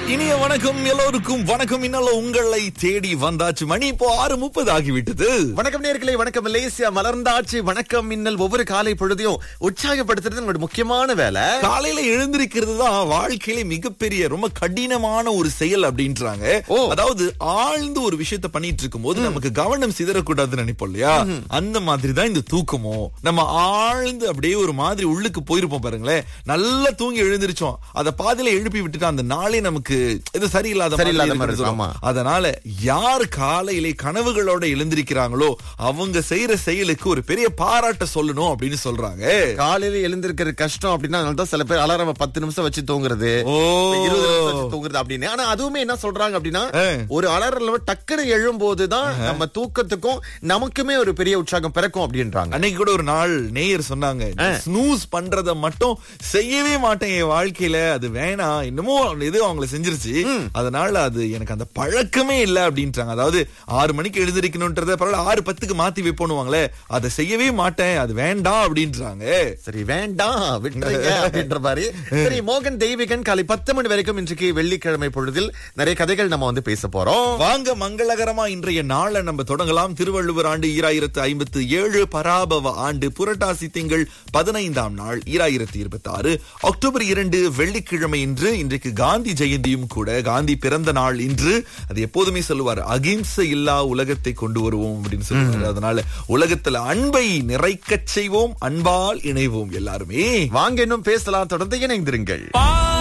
இனிய வணக்கம் எல்லோருக்கும் வணக்கம் இன்னல உங்களை தேடி வந்தாச்சு மணி இப்போ ஆறு முப்பது ஆகிவிட்டது வணக்கம் நேர்களே வணக்கம் மலேசியா மலர்ந்தாச்சு வணக்கம் மின்னல் ஒவ்வொரு காலை பொழுதையும் உற்சாகப்படுத்துறது நம்மளோட முக்கியமான வேலை காலையில எழுந்திருக்கிறது தான் வாழ்க்கையில மிகப்பெரிய ரொம்ப கடினமான ஒரு செயல் அப்படின்றாங்க ஓ. அதாவது ஆழ்ந்து ஒரு விஷயத்த பண்ணிட்டு இருக்கும் போது நமக்கு கவனம் சிதறக்கூடாதுன்னு நினைப்போம் இல்லையா அந்த மாதிரி தான் இந்த தூக்கமும் நம்ம ஆழ்ந்து அப்படியே ஒரு மாதிரி உள்ளுக்கு போயிருப்போம் பாருங்களேன் நல்லா தூங்கி எழுந்திருச்சோம் அத பாதியில எழுப்பி விட்டுட்டு அந்த நாளே நமக்கு இது சரியில்லாத சரியில்லாத மாதிரி மாதிரி இருக்கும், இருக்கும். ஆமா. அதனால யார் காலையிலே கனவுகளோட எழுந்திருக்கிறாங்களோ அவங்க செய்யற செயலுக்கு ஒரு பெரிய பாராட்ட சொல்லணும் அப்படின்னு சொல்றாங்க காலையில எழுந்திருக்கிற கஷ்டம் அப்படின்னா அதனால தான் சில பேர் அலாரம் பத்து நிமிஷம் வச்சு தூங்குறது ஓ. இருபது நிமிஷம் வச்சு தூங்குறது அப்படின்னு ஆனா அதுவுமே என்ன சொல்றாங்க அப்படின்னா ஆ. ஒரு அலாரம் டக்குன்னு எழும்போதுதான் நம்ம தூக்கத்துக்கும் நமக்குமே ஒரு பெரிய உற்சாகம் பிறக்கும் அப்படின்றாங்க அன்னைக்கு கூட ஒரு நாள் நேயர் சொன்னாங்க ஸ்னூஸ் பண்றத மட்டும் செய்யவே மாட்டேன் என் வாழ்க்கையில அது வேணாம் இன்னமும் இது அவங்கள செஞ்சிருச்சு அதனால அது எனக்கு அந்த பழக்கமே இல்ல அப்படின்றாங்க அதாவது ஆறு மணிக்கு எழுந்திருக்கணும்ன்றத பரவாயில்ல ஆறு பத்துக்கு மாத்தி வைப்போனுவாங்களே அதை செய்யவே மாட்டேன் அது வேண்டாம் அப்படின்றாங்க சரி வேண்டாம் விட்டுருங்க அப்படின்ற மாதிரி சரி மோகன் தெய்வீகன் காலை பத்து மணி வரைக்கும் இன்றைக்கு வெள்ளிக்கிழமை பொழுதில் நிறைய கதைகள் நம்ம வந்து பேச போறோம் வாங்க மங்களகரமா இன்றைய நாளை நம்ம தொடங்கலாம் திருவள்ளுவர் ஆண்டு ஈராயிரத்து ஐம்பத்து ஏழு பராபவ ஆண்டு புரட்டாசி திங்கள் பதினைந்தாம் நாள் ஈராயிரத்து இருபத்தி ஆறு அக்டோபர் இரண்டு வெள்ளிக்கிழமை இன்று இன்றைக்கு காந்தி ஜெயந்தியும் கூட காந்தி பிறந்த நாள் இன்று அது எப்போதுமே சொல்லுவார் அகிம்சை இல்லா உலகத்தை கொண்டு வருவோம் அப்படின்னு சொல்லுவாரு அதனால உலகத்துல அன்பை நிறைக்கச் செய்வோம் அன்பால் இணைவோம் எல்லாருமே வாங்க இன்னும் பேசலாம் தொடர்ந்து இணைந்திருங்கள்